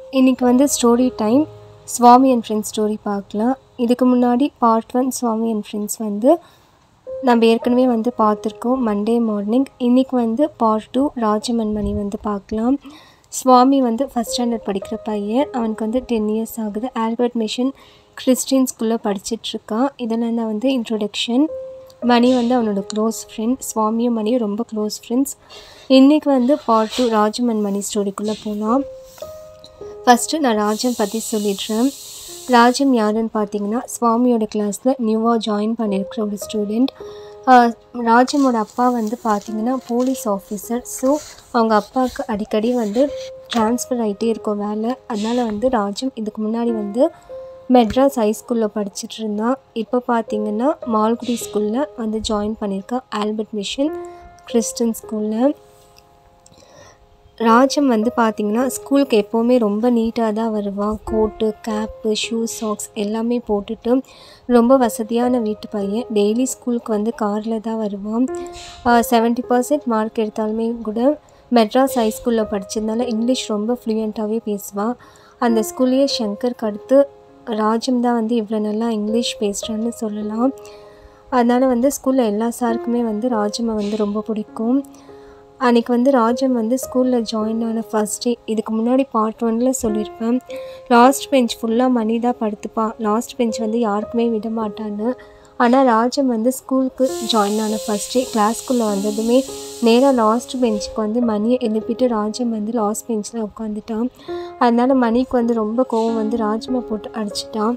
இன்றைக்கி வந்து story time Swami and friends story பார்க்கலாம் இதுக்கு முன்னாடி part one Swami and friends வந்து நம்ம ஏற்கனவே வந்து பார்த்துருக்கோம் மண்டே மார்னிங் இன்றைக்கி வந்து பார்ட் டூ ராஜமன்மணி வந்து பார்க்கலாம் சுவாமி வந்து ஃபஸ்ட் ஸ்டாண்டர்ட் படிக்கிற பையன் அவனுக்கு வந்து டென் இயர்ஸ் ஆகுது ஆல்பர்ட் மிஷன் கிறிஸ்டின் ஸ்கூலில் படிச்சிட்ருக்கான் இதெல்லாம் தான் வந்து இன்ட்ரொடக்ஷன் மணி வந்து அவனோட க்ளோஸ் ஃப்ரெண்ட் சுவாமியும் மணியும் ரொம்ப க்ளோஸ் ஃப்ரெண்ட்ஸ் இன்றைக்கி வந்து பார்ட் டூ ராஜமன் மணி ஸ்டோரிக்குள்ளே போகலாம் ஃபஸ்ட்டு நான் ராஜம் பற்றி சொல்லிடுறேன் ராஜம் யாருன்னு பார்த்தீங்கன்னா சுவாமியோட கிளாஸில் நியூவாக ஜாயின் பண்ணியிருக்கிற ஒரு ஸ்டூடெண்ட் ராஜமோட அப்பா வந்து பார்த்தீங்கன்னா போலீஸ் ஆஃபீஸர் ஸோ அவங்க அப்பாவுக்கு அடிக்கடி வந்து ட்ரான்ஸ்ஃபர் ஆகிட்டே இருக்கும் வேலை அதனால் வந்து ராஜம் இதுக்கு முன்னாடி வந்து மெட்ராஸ் ஹைஸ்கூலில் படிச்சுட்டு இருந்தான் இப்போ பார்த்தீங்கன்னா மால்குடி ஸ்கூலில் வந்து ஜாயின் பண்ணியிருக்கான் ஆல்பர்ட் மிஷன் கிறிஸ்டின் ஸ்கூலில் ராஜம் வந்து பார்த்திங்கன்னா ஸ்கூலுக்கு எப்போவுமே ரொம்ப நீட்டாக தான் வருவான் கோட்டு கேப்பு ஷூ சாக்ஸ் எல்லாமே போட்டுட்டு ரொம்ப வசதியான வீட்டு பையன் டெய்லி ஸ்கூலுக்கு வந்து காரில் தான் வருவான் செவன்ட்டி பர்சன்ட் மார்க் எடுத்தாலுமே கூட மெட்ராஸ் ஹைஸ்கூலில் படித்ததுனால இங்கிலீஷ் ரொம்ப ஃப்ளூயண்ட்டாகவே பேசுவான் அந்த ஸ்கூல்லையே ஷங்கருக்கு அடுத்து ராஜம் தான் வந்து இவ்வளோ நல்லா இங்கிலீஷ் பேசுகிறான்னு சொல்லலாம் அதனால் வந்து ஸ்கூலில் எல்லா சாருக்குமே வந்து ராஜமை வந்து ரொம்ப பிடிக்கும் அன்றைக்கி வந்து ராஜம் வந்து ஸ்கூலில் ஜாயின் ஆன ஃபஸ்ட் டே இதுக்கு முன்னாடி பார்ட் ஒனில் சொல்லியிருப்பேன் லாஸ்ட் பெஞ்ச் ஃபுல்லாக மணி தான் படுத்துப்பான் லாஸ்ட் பெஞ்ச் வந்து யாருக்குமே விட மாட்டான்னு ஆனால் ராஜம் வந்து ஸ்கூலுக்கு ஜாயின் ஆன ஃபஸ்ட் டே கிளாஸ்க்குள்ளே வந்ததுமே நேராக லாஸ்ட் பெஞ்சுக்கு வந்து மணியை எழுப்பிட்டு ராஜம் வந்து லாஸ்ட் பெஞ்சில் உட்காந்துட்டான் அதனால் மணிக்கு வந்து ரொம்ப கோவம் வந்து ராஜமை போட்டு அடிச்சிட்டான்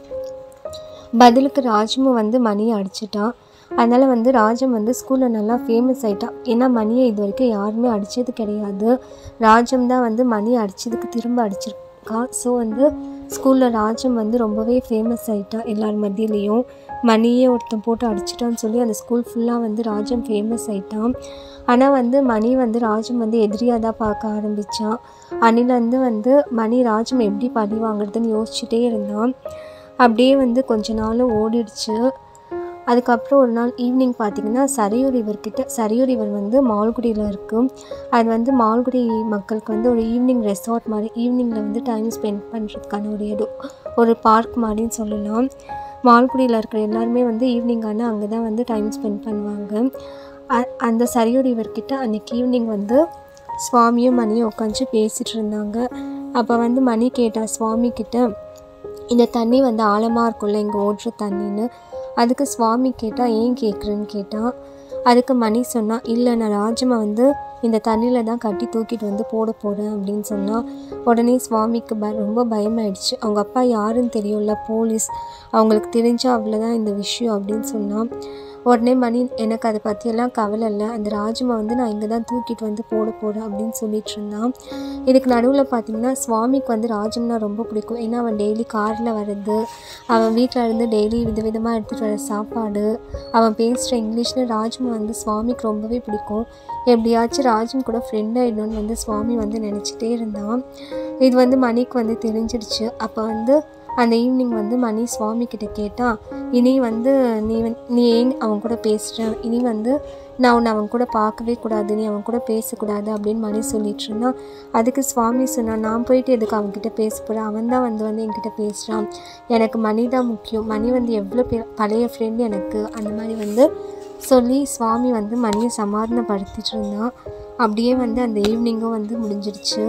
பதிலுக்கு ராஜமும் வந்து மணியை அடிச்சிட்டான் அதனால் வந்து ராஜம் வந்து ஸ்கூலில் நல்லா ஃபேமஸ் ஆகிட்டான் ஏன்னா மணியை இது வரைக்கும் யாருமே அடித்தது கிடையாது ராஜம் தான் வந்து மணியை அடித்ததுக்கு திரும்ப அடிச்சிருக்கான் ஸோ வந்து ஸ்கூலில் ராஜம் வந்து ரொம்பவே ஃபேமஸ் ஆகிட்டான் எல்லார் மத்தியிலையும் மணியே ஒருத்தன் போட்டு அடிச்சிட்டான்னு சொல்லி அந்த ஸ்கூல் ஃபுல்லாக வந்து ராஜம் ஃபேமஸ் ஆகிட்டான் ஆனால் வந்து மணி வந்து ராஜம் வந்து எதிரியாக தான் பார்க்க ஆரம்பித்தான் அன்னிலேருந்து வந்து மணி ராஜம் எப்படி பழி வாங்குறதுன்னு யோசிச்சுட்டே இருந்தான் அப்படியே வந்து கொஞ்ச நாள் ஓடிடுச்சு அதுக்கப்புறம் ஒரு நாள் ஈவினிங் பார்த்திங்கன்னா சரையூர் ரிவர்கிட்ட சரையூர் ரிவர் வந்து மால்குடியில் இருக்கும் அது வந்து மால்குடி மக்களுக்கு வந்து ஒரு ஈவினிங் ரெசார்ட் மாதிரி ஈவினிங்கில் வந்து டைம் ஸ்பெண்ட் பண்ணுறதுக்கான ஒரு இடம் ஒரு பார்க் மாதிரின்னு சொல்லலாம் மால்குடியில் இருக்கிற எல்லாருமே வந்து ஈவினிங் ஆனால் அங்கே தான் வந்து டைம் ஸ்பெண்ட் பண்ணுவாங்க அந்த சரையூர் ரிவர்கிட்ட அன்றைக்கி ஈவினிங் வந்து சுவாமியும் மணியும் உட்காந்து பேசிகிட்டு இருந்தாங்க அப்போ வந்து மணி கேட்டா சுவாமி கிட்ட இந்த தண்ணி வந்து ஆழமாக இருக்கும்ல இங்கே ஓடுற தண்ணின்னு அதுக்கு சுவாமி கேட்டால் ஏன் கேட்குறேன்னு கேட்டான் அதுக்கு மணி சொன்னான் இல்லை நான் ராஜமை வந்து இந்த தண்ணியில் தான் கட்டி தூக்கிட்டு வந்து போட போகிறேன் அப்படின்னு சொன்னால் உடனே சுவாமிக்கு ப ரொம்ப பயமாயிடுச்சு அவங்க அப்பா யாருன்னு தெரியும்ல போலீஸ் அவங்களுக்கு தெரிஞ்சால் அவ்வளோதான் இந்த விஷயம் அப்படின்னு சொன்னான் உடனே மணி எனக்கு அதை பற்றியெல்லாம் கவலை இல்லை அந்த ராஜமை வந்து நான் இங்கே தான் தூக்கிட்டு வந்து போட போகிறேன் அப்படின்னு சொல்லிட்டு இருந்தான் இதுக்கு நடுவில் பார்த்திங்கன்னா சுவாமிக்கு வந்து ராஜம்னா ரொம்ப பிடிக்கும் ஏன்னா அவன் டெய்லி காரில் வர்றது அவன் வீட்டில் இருந்து டெய்லி விதவிதமாக எடுத்துகிட்டு வர சாப்பாடு அவன் பேசுகிற இங்கிலீஷ்னு ராஜம் வந்து சுவாமிக்கு ரொம்பவே பிடிக்கும் எப்படியாச்சும் ராஜம் கூட ஃப்ரெண்ட் ஆகிடணும்னு வந்து சுவாமி வந்து நினச்சிட்டே இருந்தான் இது வந்து மணிக்கு வந்து தெரிஞ்சிடுச்சு அப்போ வந்து அந்த ஈவினிங் வந்து மணி சுவாமி கிட்ட கேட்டால் இனி வந்து நீ வந் நீ ஏன் அவன் கூட பேசுகிற இனி வந்து நான் உன்னை அவன் கூட பார்க்கவே கூடாது நீ அவன் கூட பேசக்கூடாது அப்படின்னு மணி சொல்லிட்டு இருந்தான் அதுக்கு சுவாமி சொன்னான் நான் போயிட்டு எதுக்கு அவன்கிட்ட பேச போகிறேன் அவன் தான் வந்து வந்து என்கிட்ட பேசுகிறான் எனக்கு மணி தான் முக்கியம் மணி வந்து எவ்வளோ பே பழைய ஃப்ரெண்டு எனக்கு அந்த மாதிரி வந்து சொல்லி சுவாமி வந்து மணியை சமாதானப்படுத்திட்டு இருந்தான் அப்படியே வந்து அந்த ஈவினிங்கும் வந்து முடிஞ்சிடுச்சு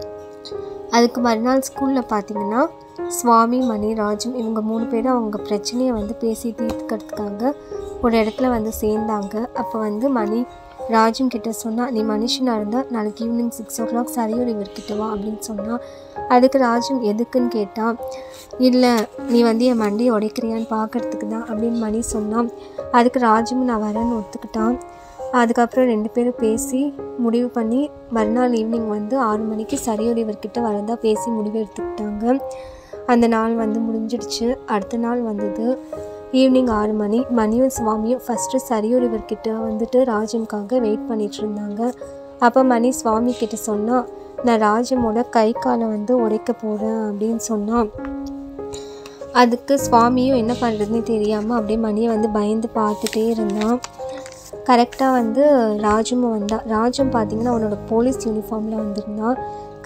அதுக்கு மறுநாள் ஸ்கூலில் பார்த்தீங்கன்னா சுவாமி மணி ராஜம் இவங்க மூணு பேரும் அவங்க பிரச்சனையை வந்து பேசி தீர்த்துக்கிறதுக்காக ஒரு இடத்துல வந்து சேர்ந்தாங்க அப்போ வந்து மணி ராஜம் கிட்ட சொன்னால் நீ மனுஷனாக இருந்தால் நாளைக்கு ஈவினிங் சிக்ஸ் ஓ கிளாக் சரையூர் இவர்கிட்ட வா அப்படின்னு சொன்னால் அதுக்கு ராஜம் எதுக்குன்னு கேட்டான் இல்லை நீ வந்து என் மண்டியை உடைக்கிறியான்னு பார்க்கறதுக்கு தான் அப்படின்னு மணி சொன்னான் அதுக்கு ராஜமும் நான் வரேன்னு ஒத்துக்கிட்டான் அதுக்கப்புறம் ரெண்டு பேரும் பேசி முடிவு பண்ணி மறுநாள் ஈவினிங் வந்து ஆறு மணிக்கு சரையூர் இவர்கிட்ட வரதா பேசி முடிவு எடுத்துக்கிட்டாங்க அந்த நாள் வந்து முடிஞ்சிடுச்சு அடுத்த நாள் வந்தது ஈவினிங் ஆறு மணி மணியும் சுவாமியும் ஃபஸ்ட்டு சரையூர் இவர்கிட்ட வந்துட்டு ராஜம்காக வெயிட் பண்ணிட்டு இருந்தாங்க அப்போ மணி சுவாமி கிட்ட சொன்னால் நான் ராஜமோட கை காலை வந்து உடைக்க போகிறேன் அப்படின்னு சொன்னான் அதுக்கு சுவாமியும் என்ன பண்ணுறதுன்னு தெரியாமல் அப்படியே மணியை வந்து பயந்து பார்த்துட்டே இருந்தான் கரெக்டாக வந்து ராஜமும் வந்தான் ராஜம் பார்த்தீங்கன்னா அவனோட போலீஸ் யூனிஃபார்மில் வந்திருந்தான்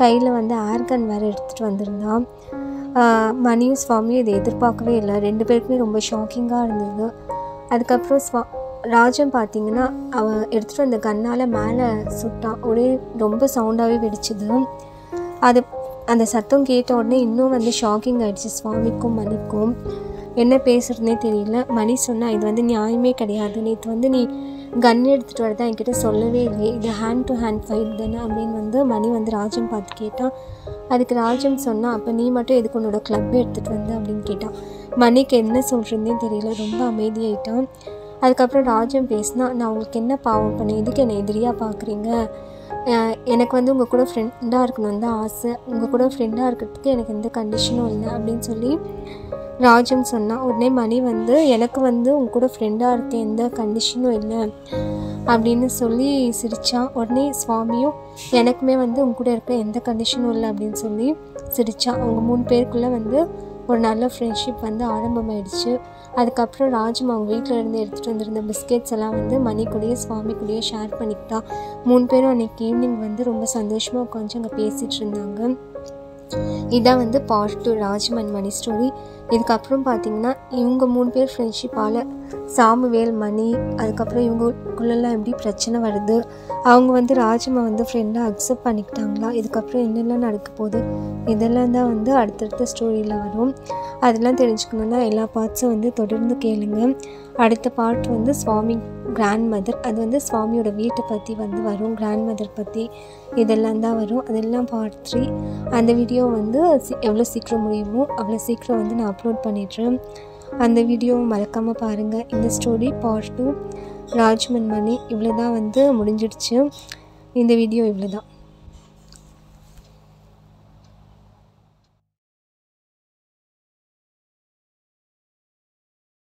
கையில் வந்து ஏர் கன் வேறு எடுத்துகிட்டு வந்திருந்தான் ஆஹ் மணியும் சுவாமியும் இதை எதிர்பார்க்கவே இல்லை ரெண்டு பேருக்குமே ரொம்ப ஷாக்கிங்காக இருந்தது அதுக்கப்புறம் ஸ்வா ராஜம் பார்த்தீங்கன்னா அவன் எடுத்துகிட்டு வந்த கண்ணால் மேலே சுட்டான் ஒரே ரொம்ப சவுண்டாகவே வெடிச்சுது அது அந்த சத்தம் கேட்ட உடனே இன்னும் வந்து ஷாக்கிங் ஆயிடுச்சு சுவாமிக்கும் மணிக்கும் என்ன பேசுறதுனே தெரியல மணி சொன்னா இது வந்து நியாயமே கிடையாது நேற்று வந்து நீ கன் எடுத்துகிட்டு வரதா என்கிட்ட சொல்லவே இல்லையே இது ஹேண்ட் டு ஹேண்ட் ஃபைட் தானே அப்படின்னு வந்து மணி வந்து ராஜம் பார்த்து கேட்டான் அதுக்கு ராஜம் சொன்னா அப்போ நீ மட்டும் எதுக்கு உன்னோட கிளப் எடுத்துகிட்டு வந்த அப்படின்னு கேட்டான் மணிக்கு என்ன சொல்கிறதுனே தெரியல ரொம்ப அமைதியாயிட்டான் அதுக்கப்புறம் ராஜம் பேசினா நான் உங்களுக்கு என்ன பாவம் பண்ணேன் எதுக்கு என்னை எதிரியாக பார்க்குறீங்க அஹ் எனக்கு வந்து உங்கள் கூட ஃப்ரெண்டாக இருக்கணும்னு தான் ஆசை உங்கள் கூட ஃப்ரெண்டாக இருக்கிறதுக்கு எனக்கு எந்த கண்டிஷனும் இல்லை அப்படின்னு சொல்லி ராஜம் சொன்னான் உடனே மணி வந்து எனக்கு வந்து உங்க கூட ஃப்ரெண்டாக இருக்க எந்த கண்டிஷனும் இல்லை அப்படின்னு சொல்லி சிரித்தான் உடனே சுவாமியும் எனக்குமே வந்து உங்க கூட இருக்க எந்த கண்டிஷனும் இல்லை அப்படின்னு சொல்லி சிரித்தான் அவங்க மூணு பேருக்குள்ளே வந்து ஒரு நல்ல ஃப்ரெண்ட்ஷிப் வந்து ஆரம்பமாயிடுச்சு அதுக்கப்புறம் ராஜம் அவங்க வீட்டில் இருந்து எடுத்துகிட்டு வந்திருந்த பிஸ்கெட்ஸ் எல்லாம் வந்து மணி கூடயே சுவாமி கூடயே ஷேர் பண்ணிக்கிட்டா மூணு பேரும் அன்றைக்கி ஈவினிங் வந்து ரொம்ப சந்தோஷமாக உட்காந்து அங்கே பேசிகிட்டு இருந்தாங்க இதான் வந்து part two Rajam Mani story இதுக்கப்புறம் பார்த்தீங்கன்னா இவங்க மூணு பேர் ஃப்ரெண்ட்ஷிப்பால் சாமுவேல் மணி அதுக்கப்புறம் இவங்களுக்குள்ளெல்லாம் எப்படி பிரச்சனை வருது அவங்க வந்து ராஜம்மா வந்து ஃப்ரெண்டாக அக்செப்ட் பண்ணிக்கிட்டாங்களா இதுக்கப்புறம் என்னெல்லாம் நடக்க போகுது இதெல்லாம் தான் வந்து அடுத்தடுத்த ஸ்டோரியில் வரும் அதெல்லாம் தெரிஞ்சுக்கணுன்னா எல்லா பார்ட்ஸும் வந்து தொடர்ந்து கேளுங்க அடுத்த பார்ட் வந்து சுவாமி கிராண்ட் மதர் அது வந்து சுவாமியோட வீட்டை பற்றி வந்து வரும் கிராண்ட் மதர் பற்றி இதெல்லாம் தான் வரும் அதெல்லாம் பார்ட் த்ரீ அந்த வீடியோ வந்து சி- எவ்வளோ சீக்கிரம் முடியுமோ அவ்வளோ சீக்கிரம் வந்து நான் அப்லோட் பண்ணிடுறேன் அந்த வீடியோவை மறக்காமல் பாருங்கள் இந்த story part two Rajam Mani இவ்வளோ தான் வந்து முடிஞ்சிடுச்சு இந்த வீடியோ இவ்வளோ தான்